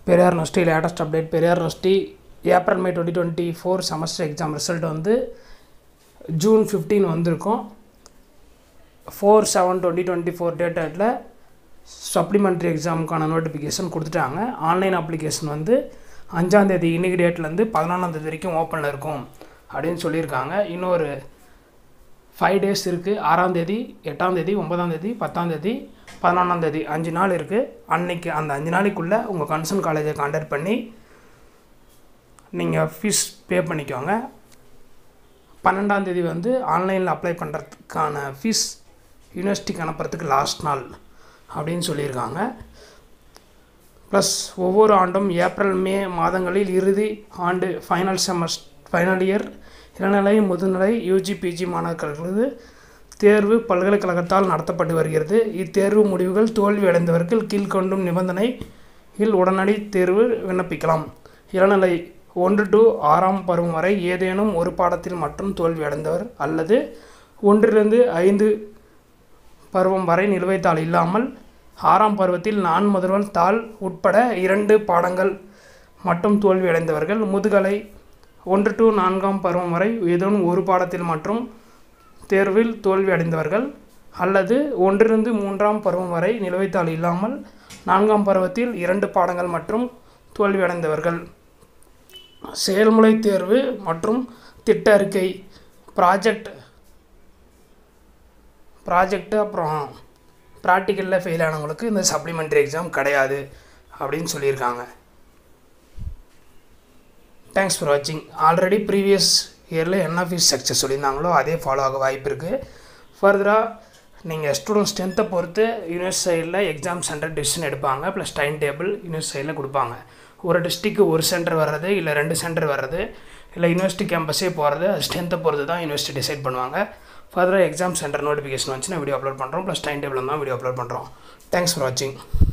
Periyar university latest update Periyar university April May twenty twenty four semester exam result வந்து June fifteen வந்திருக்கும் four seven twenty twenty four டேட்டில் supplementary எக்ஸாமுக்கான notification கொடுத்துட்டாங்க online application வந்து அஞ்சாந்தேதி இன்னைக்கு டேட்லேருந்து பதினொன்றாந்தேதி வரைக்கும் ஓப்பனில் இருக்கும் அப்படின்னு சொல்லியிருக்காங்க இன்னொரு ஃபைவ் டேஸ் இருக்குது ஆறாந்தேதி எட்டாந்தேதி ஒன்பதாந்தேதி பத்தாந்தேதி பதினொன்றாந்தேதி அஞ்சு நாள் இருக்குது அன்னைக்கு அந்த அஞ்சு நாளைக்குள்ளே உங்கள் கன்சர்ன் காலேஜை கான்டாக்ட் பண்ணி நீங்கள் ஃபீஸ் பே பண்ணிக்கோங்க பன்னெண்டாந்தேதி வந்து ஆன்லைனில் அப்ளை பண்ணுறதுக்கான ஃபீஸ் யூனிவர்சிட்டிக்கு அனுப்புறதுக்கு லாஸ்ட் நாள் அப்படின்னு சொல்லியிருக்காங்க ப்ளஸ் ஒவ்வொரு ஆண்டும் ஏப்ரல் மே மாதங்களில் இறுதி ஆண்டு ஃபைனல் செமஸ்ட் ஃபைனல் இயர் இளநிலை முதுநிலை யூஜி பிஜி மாணாக்கர்களது தேர்வு பல்கலைக்கழகத்தால் நடத்தப்பட்டு வருகிறது இத்தேர்வு முடிவுகள் தோல்வி அடைந்தவர்கள் கீழ்கொண்டும் நிபந்தனை இல் உடனடி தேர்வு விண்ணப்பிக்கலாம் இளநிலை ஒன்று டு ஆறாம் பருவம் வரை ஏதேனும் ஒரு பாடத்தில் மட்டும் தோல்வி அடைந்தவர் அல்லது ஒன்றிலிருந்து ஐந்து பருவம் வரை நிலுவைத் தாள் இல்லாமல் ஆறாம் பருவத்தில் நான் முதல்வன் தாள் உட்பட இரண்டு பாடங்கள் மட்டும் தோல்வி அடைந்தவர்கள் முதுகலை ஒன்று டு நான்காம் பருவம் வரை ஏதேனும் ஒரு பாடத்தில் மற்றும் தேர்வில் தோல்வி அடைந்தவர்கள் அல்லது ஒன்றிலிருந்து மூன்றாம் பருவம் வரை நிலுவைத்தாள் இல்லாமல் நான்காம் பருவத்தில் இரண்டு பாடங்கள் மற்றும் தோல்வி அடைந்தவர்கள் செயல்முறை தேர்வு மற்றும் திட்ட அறிக்கை ப்ராஜெக்ட் ப்ராஜெக்ட்டு அப்புறம் ப்ராக்டிக்கலில் ஃபெயில் ஆனவங்களுக்கு இந்த சப்ளிமெண்ட்ரி எக்ஸாம் கிடையாது அப்படின்னு சொல்லியிருக்காங்க தேங்க்ஸ் ஃபார் வாட்சிங் ஆல்ரெடி ப்ரீவியஸ் இயரில் என்ன ஃபீஸ் ஸ்ட்ரக்சர் சொல்லியிருந்தாங்களோ அதே ஃபாலோ ஆக வாய்ப்பு இருக்குது ஃபர்தராக நீங்கள் ஸ்டூடெண்ட் ஸ்ட்ரென்த்தை பொறுத்து யூனிவர்சிட்டி சைடில் எக்ஸாம் சென்டர் டிசிஷன் எடுப்பாங்க ப்ளஸ் டைம் டேபிள் யூனிவர்சிட்டி சைடில் கொடுப்பாங்க ஒரு டிஸ்ட்ரிக்கு ஒரு சென்டர் வர்றது இல்லை ரெண்டு சென்டர் வர்றது இல்லை யூனிவர்சிட்டி கேம்பஸே போகிறது அது ஸ்ட்ரென்த்தை பொறுத்து தான் யூனிவர்சிட்டி டிசைட் பண்ணுவாங்க ஃபர்தராக எக்ஸாம் சென்டர் நோட்டிஃபிகேஷன் வந்துச்சுன்னா வீடியோ அப்லோட் பண்ணுறோம் ப்ளஸ் டைம் டேபிள் தான் வீடியோ அப்லோட் பண்ணுறோம் தேங்க்ஸ் ஃபார் வாட்சிங்